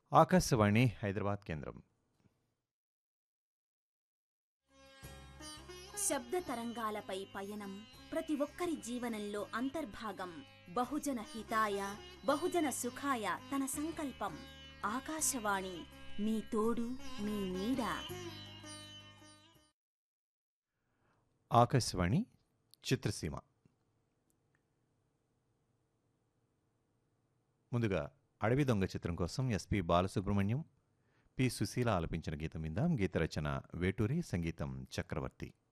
ఆకాశవాణి హైదరాబాద్ కేంద్రం శబ్ద తరంగాలపై పయనం ప్రతి ఒక్కరి జీవనంలో అంతర్భాగం బహుజన హితాయ బహుజన సుఖాయ తన సంకల్పం ఆకాశవాణి మీ తోడు మీ నీడ ఆకాశవాణి చిత్రసీమ ముందుగా అడవి దొంగ చిత్రం కోసం ఎస్పి బాలసుబ్రహ్మణ్యం పి సుశీల ఆలపించిన గీతం విందాం గీత రచన వేటూరి సంగీతం చక్రవర్తి